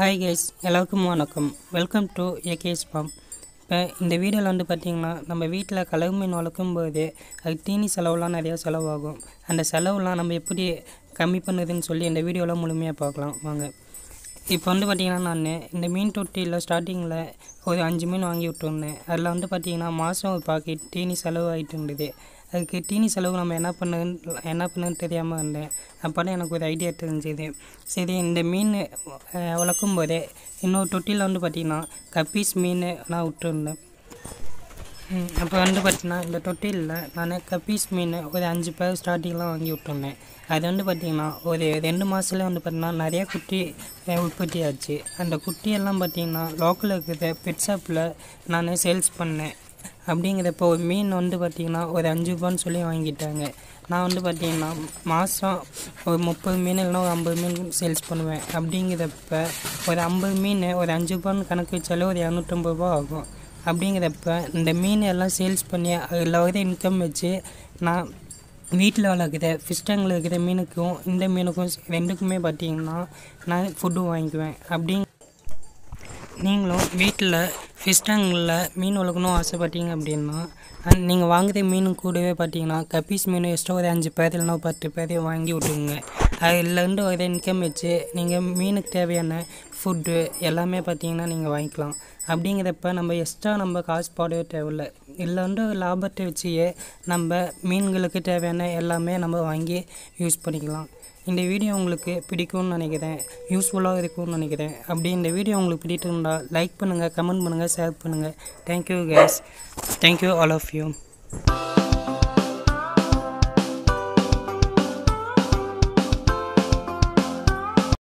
hi guys எல்லாருக்கும் வணக்கம் welcome to AKS form இப்போ இந்த வீடியோவில் வந்து பார்த்திங்கன்னா நம்ம வீட்டில் கலவு மீன் வளர்க்கும் போது அது தீனி செலவுலாம் நிறையா செலவாகும் அந்த செலவுலாம் நம்ம எப்படி கம்மி பண்ணுறதுன்னு சொல்லி இந்த வீடியோவில் முழுமையாக பார்க்கலாம் வாங்க இப்போ வந்து பார்த்திங்கன்னா நான் இந்த மீன் தொட்டியில் ஸ்டார்டிங்கில் ஒரு அஞ்சு மீன் வாங்கி விட்டுருந்தேன் அதில் வந்து பார்த்திங்கன்னா மாதம் ஒரு பாக்கெட் தீனி செலவு ஆகிட்டு இருந்தது அதுக்கு தீனி செலவு நம்ம என்ன பண்ணுன்னு என்ன பண்ணுன்னு தெரியாமல் இருந்தேன் அப்போ தான் எனக்கு ஒரு ஐடியா தெரிஞ்சுது சரி இந்த மீன் அஹ், வளர்க்கும் போதே இன்னொரு தொட்டியில் வந்து பார்த்திங்கன்னா கப்பீஸ் மீன் நான் விட்டுருந்தேன் ம், அப்போ வந்து பார்த்தீங்கன்னா இந்த தொட்டிலில் நான் கப்பீஸ் மீன் ஒரு அஞ்சு பேர் ஸ்டார்டிங்லாம் வாங்கி விட்டுருந்தேன் அது வந்து பார்த்திங்கன்னா ஒரு ரெண்டு மாதத்துல வந்து பார்த்திங்கன்னா நிறைய குட்டி அஹ், உற்பத்தி ஆச்சு அந்த குட்டியெல்லாம் பார்த்திங்கன்னா லோக்கலில் இருக்கிற பெட் ஷாப்பில் நான் சேல்ஸ் பண்ணேன் அப்படிங்கிறப்போ ஒரு மீன் வந்து பார்த்திங்கன்னா ஒரு அஞ்சு ரூபான்னு சொல்லி வாங்கிட்டாங்க நான் வந்து பார்த்திங்கன்னா மாதம் ஒரு முப்பது மீன் இல்லைன்னா ஒரு ஐம்பது மீன் சேல்ஸ் பண்ணுவேன் அப்படிங்கிறப்ப ஒரு ஐம்பது மீன் ஒரு அஞ்சு ரூபான்னு கணக்கு வச்சாலே ஒரு இரநூத்தம்பது ரூபா ஆகும் அப்படிங்கிறப்ப இந்த மீன் எல்லாம் சேல்ஸ் பண்ணி அதில் வர இன்கம் வச்சு நான் வீட்டில் வளர்க்குற ஃபிஷ் டேங்கில் இருக்கிற மீனுக்கும் இந்த மீனுக்கும் ரெண்டுக்குமே பார்த்தீங்கன்னா நான் ஃபுட்டு வாங்கிக்குவேன் அப்படிங்க நீங்களும் வீட்டில் ஃபிஷ் டேங்கில் மீன் வளர்க்கணும் ஆசைப்பட்டீங்க அப்படின்னா நீங்கள் வாங்குற மீன் கூடவே பார்த்தீங்கன்னா கப்பீஸ் மீன் எக்ஸ்ட்ரா ஒரு அஞ்சு பேர் இல்லைன்னா ஒரு பத்து பேர் வாங்கி விட்டுருங்க அதுலேருந்து வர இன்கம் வச்சு நீங்கள் மீனுக்கு தேவையான ஃபுட்டு எல்லாமே பார்த்தீங்கன்னா நீங்கள் வாங்கிக்கலாம் அப்படிங்கிறப்ப நம்ம எக்ஸ்ட்ரா நம்ம காசு போடவே தேவையில்ல இதில் வந்து லாபத்தை வச்சியே நம்ம மீன்களுக்கு தேவையான எல்லாமே நம்ம வாங்கி யூஸ் பண்ணிக்கலாம் இந்த வீடியோ உங்களுக்கு பிடிக்கும்னு நினைக்கிறேன் யூஸ்ஃபுல்லாக இருக்கும்னு நினைக்கிறேன் அப்படி இந்த வீடியோ உங்களுக்கு பிடிச்சிருந்தா லைக் பண்ணுங்கள் கமெண்ட் பண்ணுங்கள் ஷேர் பண்ணுங்கள் thank you guys thank you all of you